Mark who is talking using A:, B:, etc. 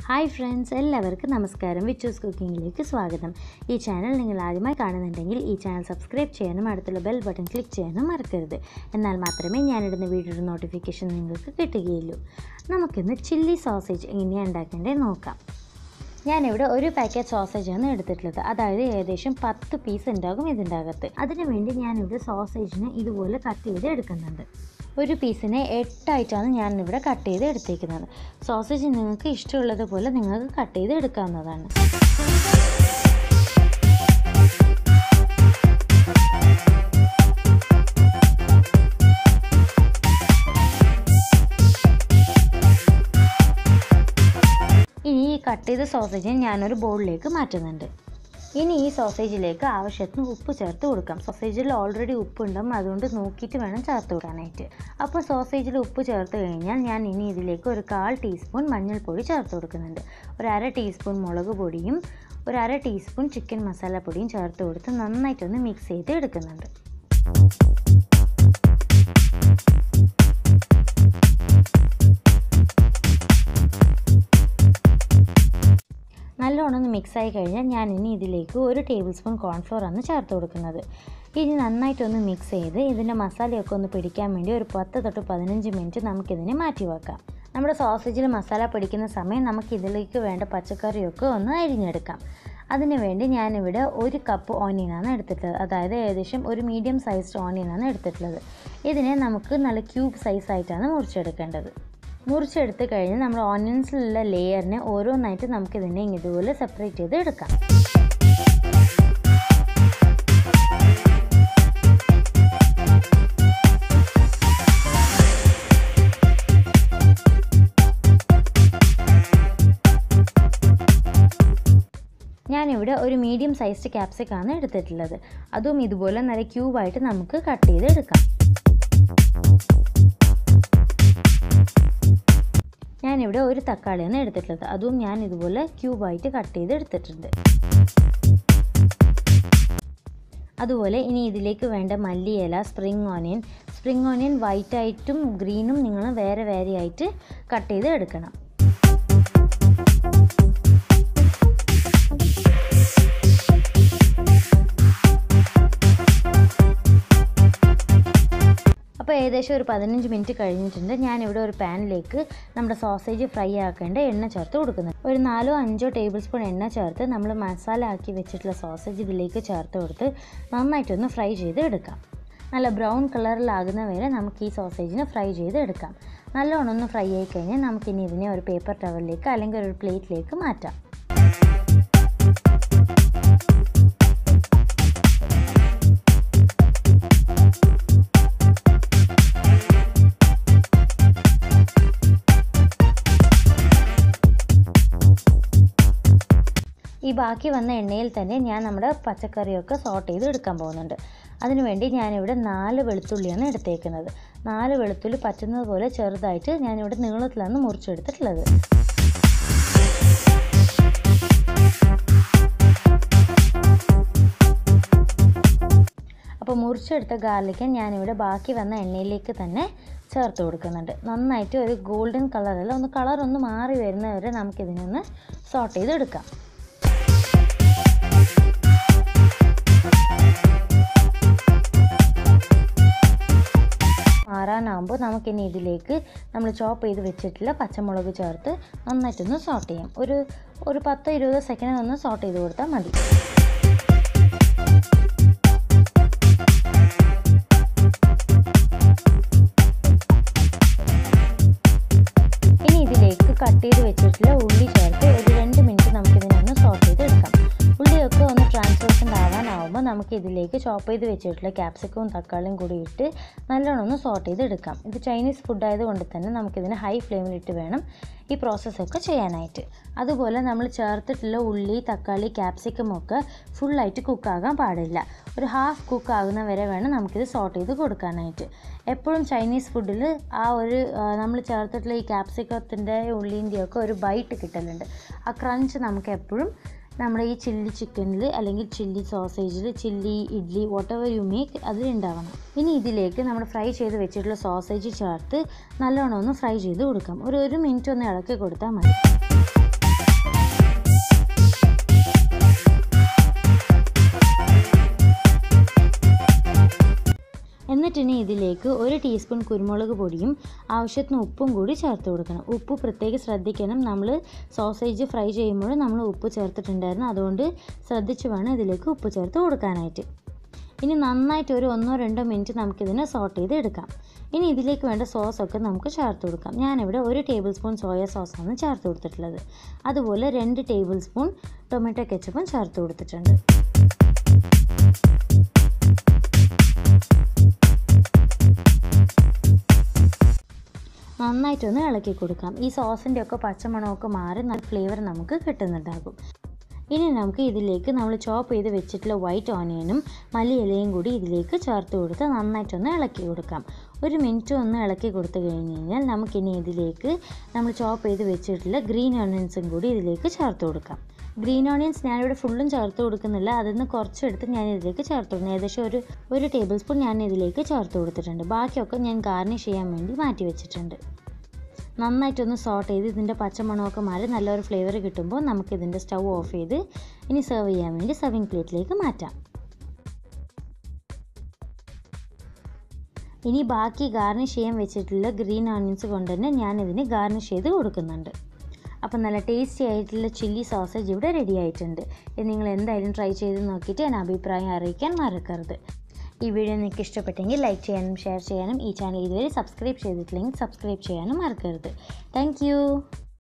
A: hi friends എല്ലാവർക്കും നമസ്കാരം വിച്ചൂസ് കുക്കിങ്ങിലേക്ക് സ്വാഗതം ഈ ചാനൽ നിങ്ങൾ ആദ്യമായി കാണുന്നുണ്ടെങ്കിൽ ഈ ചാനൽ സബ്സ്ക്രൈബ് ചെയ്യാനും അടുത്തുള്ള ബെൽ ബട്ടൺ ക്ലിക്ക് ചെയ്യാനും മറക്കരുത് എന്നാൽ മാത്രമേ ഞാനിടുന്ന വീഡിയോയുടെ നോട്ടിഫിക്കേഷൻ നിങ്ങൾക്ക് കിട്ടുകയുള്ളൂ നമുക്കിന്ന് ചില്ലി സോസേജ് എങ്ങനെയാണ് ഉണ്ടാക്കേണ്ടത് നോക്കാം ഞാനിവിടെ ഒരു പാക്കറ്റ് സോസേജാണ് എടുത്തിട്ടുള്ളത് അതായത് ഏകദേശം പത്ത് പീസ് ഉണ്ടാകും ഇതിൻ്റെ അകത്ത് അതിനു വേണ്ടി ഞാനിവിടെ സോസേജിനെ ഇതുപോലെ കട്ട് ചെയ്ത് എടുക്കുന്നുണ്ട് ഒരു പീസിനെ എട്ടായിട്ടാണ് ഞാനിവിടെ കട്ട് ചെയ്ത് എടുത്തേക്കുന്നത് സോസേജ് നിങ്ങൾക്ക് ഇഷ്ടമുള്ളതുപോലെ നിങ്ങൾക്ക് കട്ട് ചെയ്ത് എടുക്കാവുന്നതാണ് ഇനി ഈ കട്ട് ചെയ്ത സോസേജിനെ ഞാനൊരു ബൗളിലേക്ക് മാറ്റുന്നുണ്ട് ഇനി ഈ സോസേജിലേക്ക് ആവശ്യത്തിന് ഉപ്പ് ചേർത്ത് കൊടുക്കാം സോസേജിൽ ഓൾറെഡി ഉപ്പുണ്ടാവും അതുകൊണ്ട് നോക്കിയിട്ട് വേണം ചേർത്ത് കൊടുക്കാനായിട്ട് അപ്പോൾ സോസേജിൽ ഉപ്പ് ചേർത്ത് കഴിഞ്ഞാൽ ഞാൻ ഇനി ഇതിലേക്ക് ഒരു കാൽ ടീസ്പൂൺ മഞ്ഞൾപ്പൊടി ചേർത്ത് കൊടുക്കുന്നുണ്ട് ഒരു അര ടീസ്പൂൺ മുളക് പൊടിയും ഒരു അര ടീസ്പൂൺ ചിക്കൻ മസാലപ്പൊടിയും ചേർത്ത് കൊടുത്ത് നന്നായിട്ടൊന്ന് മിക്സ് ചെയ്ത് എടുക്കുന്നുണ്ട് നല്ലോണം ഒന്ന് മിക്സായി കഴിഞ്ഞാൽ ഞാൻ ഇനി ഇതിലേക്ക് ഒരു ടേബിൾ സ്പൂൺ കോൺഫ്ലോർ ആണ് ചേർത്ത് കൊടുക്കുന്നത് ഇനി നന്നായിട്ടൊന്ന് മിക്സ് ചെയ്ത് ഇതിൻ്റെ മസാലയൊക്കെ ഒന്ന് പിടിക്കാൻ വേണ്ടി ഒരു പത്ത് തൊട്ട് പതിനഞ്ച് മിനിറ്റ് നമുക്കിതിനെ മാറ്റി വെക്കാം നമ്മുടെ സോസേജിൽ മസാല പിടിക്കുന്ന സമയം നമുക്ക് ഇതിലേക്ക് വേണ്ട പച്ചക്കറിയൊക്കെ ഒന്ന് അരിഞ്ഞെടുക്കാം അതിന് വേണ്ടി ഞാനിവിടെ ഒരു കപ്പ് ഓണിയനാണ് എടുത്തിട്ടുള്ളത് അതായത് ഏകദേശം ഒരു മീഡിയം സൈസ്ഡ് ഓണിയനാണ് എടുത്തിട്ടുള്ളത് ഇതിനെ നമുക്ക് നല്ല ക്യൂബ് സൈസായിട്ടാണ് മുറിച്ചെടുക്കേണ്ടത് മുറിച്ചെടുത്ത് കഴിഞ്ഞ് നമ്മൾ ഓണിയൻസിലുള്ള ലെയറിനെ ഓരോന്നായിട്ട് നമുക്കിതിനെ ഇതുപോലെ സെപ്പറേറ്റ് ചെയ്ത് എടുക്കാം ഞാനിവിടെ ഒരു മീഡിയം സൈസ്ഡ് ക്യാപ്സിക്കാണ് എടുത്തിട്ടുള്ളത് അതും ഇതുപോലെ നല്ല ക്യൂബായിട്ട് നമുക്ക് കട്ട് ചെയ്ത് എടുക്കാം ഞാനിവിടെ ഒരു തക്കാളിയാണ് എടുത്തിട്ടുള്ളത് അതും ഞാൻ ഇതുപോലെ ക്യൂബായിട്ട് കട്ട് ചെയ്ത് എടുത്തിട്ടുണ്ട് അതുപോലെ ഇനി ഇതിലേക്ക് വേണ്ട മല്ലിയില spring onion spring onion white ആയിട്ടും ഗ്രീനും നിങ്ങൾ വേറെ വേറെ ആയിട്ട് കട്ട് ചെയ്ത് എടുക്കണം അപ്പോൾ ഏകദേശം ഒരു പതിനഞ്ച് മിനിറ്റ് കഴിഞ്ഞിട്ടുണ്ട് ഞാനിവിടെ ഒരു പാനിലേക്ക് നമ്മുടെ സോസേജ് ഫ്രൈ ആക്കേണ്ട എണ്ണ ചേർത്ത് കൊടുക്കുന്നത് ഒരു നാലോ അഞ്ചോ ടേബിൾ സ്പൂൺ എണ്ണ ചേർത്ത് നമ്മൾ മസാല ആക്കി വെച്ചിട്ടുള്ള സോസേജ് ഇതിലേക്ക് ചേർത്ത് കൊടുത്ത് നന്നായിട്ടൊന്ന് ഫ്രൈ ചെയ്ത് എടുക്കാം നല്ല ബ്രൗൺ കളറിലാകുന്ന വരെ നമുക്ക് ഈ സോസേജിനെ ഫ്രൈ ചെയ്ത് എടുക്കാം നല്ലോണം ഒന്ന് ഫ്രൈ ആയി കഴിഞ്ഞാൽ നമുക്കിനി ഇതിനെ ഒരു പേപ്പർ ടവലിലേക്ക് അല്ലെങ്കിൽ ഒരു പ്ലേറ്റിലേക്ക് മാറ്റാം ഈ ബാക്കി വന്ന എണ്ണയിൽ തന്നെ ഞാൻ നമ്മുടെ പച്ചക്കറിയൊക്കെ സോട്ട് ചെയ്ത് എടുക്കാൻ പോകുന്നുണ്ട് അതിനുവേണ്ടി ഞാനിവിടെ നാല് വെളുത്തുള്ളിയാണ് എടുത്തേക്കുന്നത് നാല് വെളുത്തുള്ളി പറ്റുന്നത് പോലെ ചെറുതായിട്ട് ഞാനിവിടെ നീളത്തിലാണ് മുറിച്ചെടുത്തിട്ടുള്ളത് അപ്പോൾ മുറിച്ചെടുത്ത ഗാർലിക്ക് ഞാനിവിടെ ബാക്കി വന്ന എണ്ണയിലേക്ക് തന്നെ ചേർത്ത് കൊടുക്കുന്നുണ്ട് നന്നായിട്ട് ഒരു ഗോൾഡൻ കളറല്ല ഒന്ന് കളർ ഒന്ന് മാറി വരുന്നവരെ നമുക്കിതിനൊന്ന് സോട്ട് ചെയ്തെടുക്കാം മാറാനാകുമ്പോൾ നമുക്കിനി ഇതിലേക്ക് നമ്മൾ ചോപ്പ് ചെയ്ത് വെച്ചിട്ടുള്ള പച്ചമുളക് ചേർത്ത് നന്നായിട്ടൊന്ന് സോട്ട് ചെയ്യാം ഒരു ഒരു പത്ത് ഇരുപത് സെക്കൻഡ് ഒന്ന് സോട്ട് ചെയ്ത് കൊടുത്താൽ മതി ഇനി ഇതിലേക്ക് കട്ട് ചെയ്ത് വെച്ചിട്ടുള്ള ഉള്ളി ചേർത്ത് ഒരു രണ്ട് മിനിറ്റ് നമുക്കിതിനൊന്ന് സോട്ട് ചെയ്ത് എടുക്കാം ഉള്ളിയൊക്കെ ഒന്ന് ട്രാൻസ്ലേഷൻ്റ് ആവാനാവുമ്പോൾ നമുക്ക് ഇതിലേക്ക് ചോപ്പ് ചെയ്ത് വെച്ചിട്ടുള്ള ക്യാപ്സിക്കവും തക്കാളിയും കൂടി ഇട്ട് നല്ലോണം ഒന്ന് സോട്ട് ചെയ്ത് എടുക്കാം ഇത് ചൈനീസ് ഫുഡ് ആയതുകൊണ്ട് തന്നെ നമുക്കിതിന് ഹൈ ഫ്ലെയിമിലിട്ട് വേണം ഈ പ്രോസസ്സൊക്കെ ചെയ്യാനായിട്ട് അതുപോലെ നമ്മൾ ചേർത്തിട്ടുള്ള ഉള്ളി തക്കാളി ക്യാപ്സിക്കം ഒക്കെ ഫുള്ളായിട്ട് കുക്കാകാൻ പാടില്ല ഒരു ഹാഫ് കുക്ക് ആകുന്ന വരെ വേണം നമുക്കിത് സോട്ട് ചെയ്ത് കൊടുക്കാനായിട്ട് എപ്പോഴും ചൈനീസ് ഫുഡിൽ ആ ഒരു നമ്മൾ ചേർത്തിട്ടുള്ള ഈ ക്യാപ്സിക്കത്തിൻ്റെ ഉള്ളിൻ്റെയൊക്കെ ഒരു ബൈറ്റ് കിട്ടലുണ്ട് ആ ക്രഞ്ച് നമുക്ക് എപ്പോഴും നമ്മുടെ ഈ ചില്ലി ചിക്കനിൽ അല്ലെങ്കിൽ ചില്ലി സോസേജിൽ chilli idli whatever you make അതിലുണ്ടാവണം ഇനി ഇതിലേക്ക് നമ്മൾ ഫ്രൈ ചെയ്ത് വെച്ചിട്ടുള്ള സോസേജ് ചേർത്ത് നല്ലോണം ഒന്ന് ഫ്രൈ ചെയ്ത് കൊടുക്കാം ഒരു ഒരു മിനിറ്റ് ഒന്ന് ഇളക്കി കൊടുത്താൽ മതി എന്നിട്ടിനി ഇതിലേക്ക് ഒരു ടീസ്പൂൺ കുരുമുളക് പൊടിയും ആവശ്യത്തിന് ഉപ്പും കൂടി ചേർത്ത് കൊടുക്കണം ഉപ്പ് പ്രത്യേകം ശ്രദ്ധിക്കണം നമ്മൾ സോസേജ് ഫ്രൈ ചെയ്യുമ്പോൾ നമ്മൾ ഉപ്പ് ചേർത്തിട്ടുണ്ടായിരുന്നു അതുകൊണ്ട് ശ്രദ്ധിച്ച് വേണം ഇതിലേക്ക് ഉപ്പ് ചേർത്ത് കൊടുക്കാനായിട്ട് ഇനി നന്നായിട്ട് ഒരു ഒന്നോ രണ്ടോ മിനിറ്റ് നമുക്കിതിനെ സോട്ട് ചെയ്ത് എടുക്കാം ഇനി ഇതിലേക്ക് വേണ്ട സോസൊക്കെ നമുക്ക് ചേർത്ത് കൊടുക്കാം ഞാനിവിടെ ഒരു ടേബിൾ സ്പൂൺ സോയ സോസാണ് ചേർത്ത് കൊടുത്തിട്ടുള്ളത് അതുപോലെ രണ്ട് ടേബിൾ സ്പൂൺ ടൊമാറ്റോ കെച്ചപ്പും ചേർത്ത് കൊടുത്തിട്ടുണ്ട് നന്നായിട്ടൊന്ന് ഇളക്കി കൊടുക്കാം ഈ സോസിൻ്റെ ഒക്കെ പച്ചമണമൊക്കെ മാറി നല്ല ഫ്ലേവർ നമുക്ക് കിട്ടുന്നുണ്ടാകും ഇനി നമുക്ക് ഇതിലേക്ക് നമ്മൾ ചോപ്പ് ചെയ്ത് വെച്ചിട്ടുള്ള വൈറ്റ് ഓനിയനും മല്ലിയിലയും കൂടി ഇതിലേക്ക് ചേർത്ത് കൊടുത്ത് നന്നായിട്ടൊന്ന് ഇളക്കി കൊടുക്കാം ഒരു മിനിറ്റ് ഒന്ന് ഇളക്കി കൊടുത്തു കഴിഞ്ഞ് കഴിഞ്ഞാൽ നമുക്കിനി ഇതിലേക്ക് നമ്മൾ ചോപ്പ് ചെയ്ത് വെച്ചിട്ടുള്ള ഗ്രീൻ ഓണിയൻസും കൂടി ഇതിലേക്ക് ചേർത്ത് കൊടുക്കാം ഗ്രീൻ ഓണിയൻസ് ഞാനിവിടെ ഫുള്ളും ചേർത്ത് കൊടുക്കുന്നില്ല അതിൽ നിന്ന് കുറച്ചെടുത്ത് ഞാൻ ഇതിലേക്ക് ചേർത്ത് കൊടുക്കുന്നു ഏകദേശം ഒരു ഒരു ടേബിൾ സ്പൂൺ ഞാൻ ഇതിലേക്ക് ചേർത്ത് കൊടുത്തിട്ടുണ്ട് ബാക്കിയൊക്കെ ഞാൻ ഗാർണിഷ് ചെയ്യാൻ വേണ്ടി മാറ്റി വെച്ചിട്ടുണ്ട് നന്നായിട്ടൊന്ന് സോട്ട് ചെയ്ത് ഇതിൻ്റെ പച്ചമണമൊക്കെ മാറി നല്ലൊരു ഫ്ലേവർ കിട്ടുമ്പോൾ നമുക്കിതിൻ്റെ സ്റ്റൗ ഓഫ് ചെയ്ത് ഇനി സെർവ് ചെയ്യാൻ വേണ്ടി സെർവിങ് പ്ലേറ്റിലേക്ക് മാറ്റാം ഇനി ബാക്കി ഗാർണിഷ് ചെയ്യാൻ വെച്ചിട്ടുള്ള ഗ്രീൻ ഓണിയൻസ് കൊണ്ട് തന്നെ ഞാനിതിന് ഗാർണിഷ് ചെയ്ത് കൊടുക്കുന്നുണ്ട് അപ്പം നല്ല ടേസ്റ്റി ആയിട്ടുള്ള ചില്ലി സോസേജ് ഇവിടെ റെഡി ആയിട്ടുണ്ട് ഇത് നിങ്ങൾ എന്തായാലും ട്രൈ ചെയ്ത് നോക്കിയിട്ട് എൻ്റെ അഭിപ്രായം അറിയിക്കാൻ മറക്കരുത് ഈ വീഡിയോ നിങ്ങൾക്ക് ഇഷ്ടപ്പെട്ടെങ്കിൽ ലൈക്ക് ചെയ്യാനും ഷെയർ ചെയ്യാനും ഈ ചാനൽ ഇതുവരെ സബ്സ്ക്രൈബ് ചെയ്തിട്ടില്ലെങ്കിൽ സബ്സ്ക്രൈബ് ചെയ്യാനും മറക്കരുത് താങ്ക്